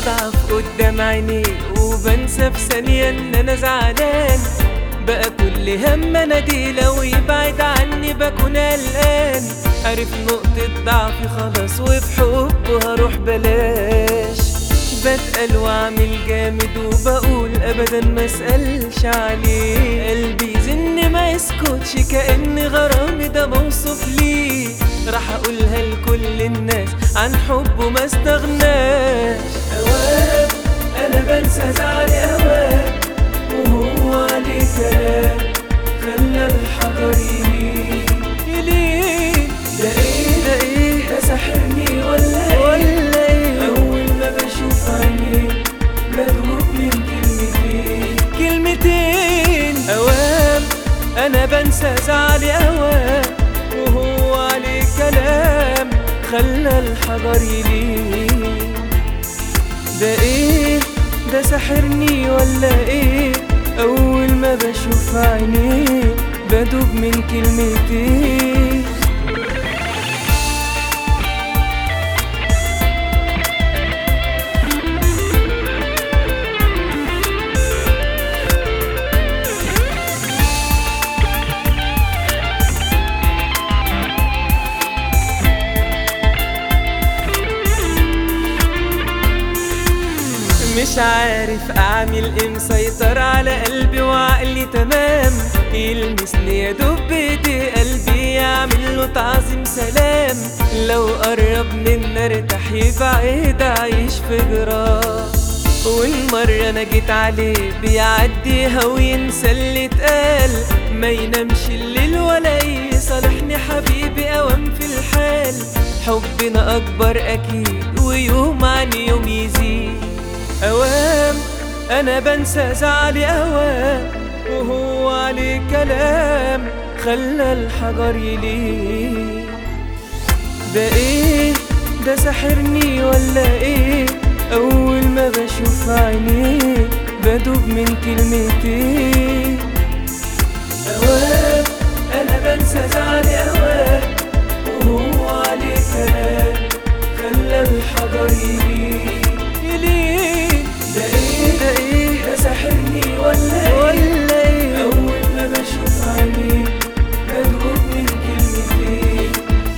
بضعف قدام عينيه وبنسى في ثانية ان انا زعلان بقى كل هم اناديه لو يبعد عني بكون قلقان عارف نقطة ضعفي خلاص وفي حبه هروح بلاش بتقل واعمل جامد وبقول ابدا ما اسالش عليه قلبي يزن ما يسكتش كان غرامي ده موصوف ليه راح اقولها لكل الناس عن حبه ما استغناش اوام انا بنسى زعلي اوام وهو عليه كلام خلى الحجر يلين يلين ده ايه ده ايه ده ساحرني ولا ايه ولا ايه اول ما بشوف عينيه بدوب من كلمتين كلمتين اوام انا بنسى زعلي اوام وهو عليه كلام خلى الحجر يلين ده ايه ده ساحرني ولا ايه اول ما بشوف عينيه بدوب من كلمتين مش عارف اعمل ايه مسيطر على قلبي وعقلي تمام يلمسني يا دوب بايدي قلبي يعمل له تعظيم سلام لو قرب منا ارتاح يبعد اعيش في جراح والمرة انا جيت عليه بيعديها وينسى اللي اتقال ما ينامش الليل ولا يصالحني حبيبي اوام في الحال حبنا اكبر اكيد ويوم عن يوم يزيد اوام انا بنسى زعلي اوام وهو عليه كلام خلى الحجر يلين ده ايه ده ساحرني ولا ايه اول ما بشوف عينيه بدوب من كلمتين اوام انا بنسى زعلي اوام وهو عليه كلام خلى الحجر يلين يلين ده ايه ده ايه ده ساحرني ولا ايه ولا ايه اول ما بشوف عينيه بدوب من كلمتين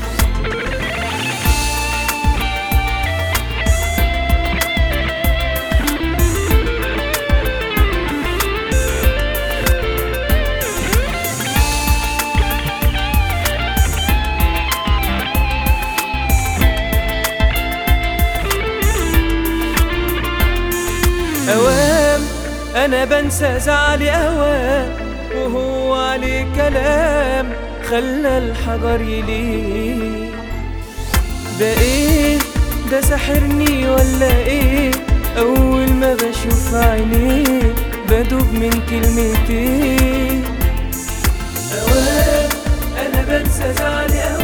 اوام انا بنسى زعلي اوام وهو عليه كلام خلى الحجر يلين ده ايه ده ساحرني ولا ايه اول ما بشوف عينيه بدوب من كلمتين اوام انا بنسى زعلي اوام